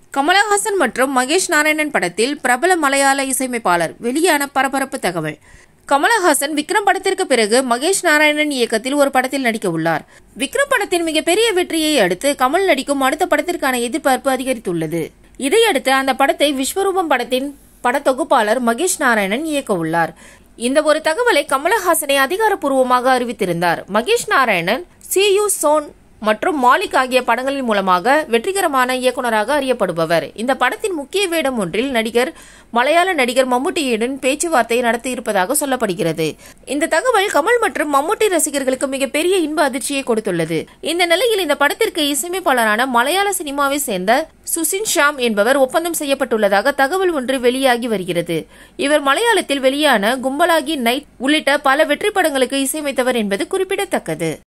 கமலஹாசன் மற்றும் மகேஷ் நாராயணன் படத்தில் பிரபல மலையாள இசையமைப்பாளர் வெளியான பரபரப்பு தகவல் கமலஹாசன் விக்ரம் படத்திற்கு பிறகு மகேஷ் நாராயணன் இயக்கத்தில் ஒரு படத்தில் நடிக்க உள்ளார் விக்ரம் படத்தின் மிகப்பெரிய வெற்றியை அடுத்து கமல் நடிக்கும் அடுத்த படத்திற்கான எதிர்பார்ப்பு அதிகரித்துள்ளது இதையடுத்து அந்த படத்தை விஸ்வரூபம் படத்தின் படத்தொகுப்பாளர் மகேஷ் நாராயணன் இயக்க உள்ளார் இந்த ஒரு தகவலை கமலஹாசனை அதிகாரப்பூர்வமாக அறிவித்திருந்தார் Mahesh Narayanan C U soon மற்றும் மாலிக் ஆகிய படங்களின் மூலமாக வெற்றிகரமான இயக்குனராக அறியப்படுபவர் இந்த படத்தின் முக்கிய வேடம் ஒன்றில் நடிகர் மலையாள நடிகர் மம்முட்டியுடன் பேச்சுவார்த்தை நடத்தியிருப்பதாக சொல்லப்படுகிறது இந்த தகவல் கமல் மற்றும் மம்முட்டி ரசிகர்களுக்கு மிகப்பெரிய இன்ப அதிர்ச்சியை கொடுத்துள்ளது இந்த நிலையில் இந்த படத்திற்கு இசையமைப்பாளரான மலையாள சினிமாவை சேர்ந்த சுசின் ஷாம் என்பவர் ஒப்பந்தம் செய்யப்பட்டுள்ளதாக தகவல் ஒன்று வெளியாகி வருகிறது இவர் மலையாளத்தில் வெளியான கும்பலாகி நைட் உள்ளிட்ட பல வெற்றி படங்களுக்கு இசையமைத்தவர் என்பது குறிப்பிடத்தக்கது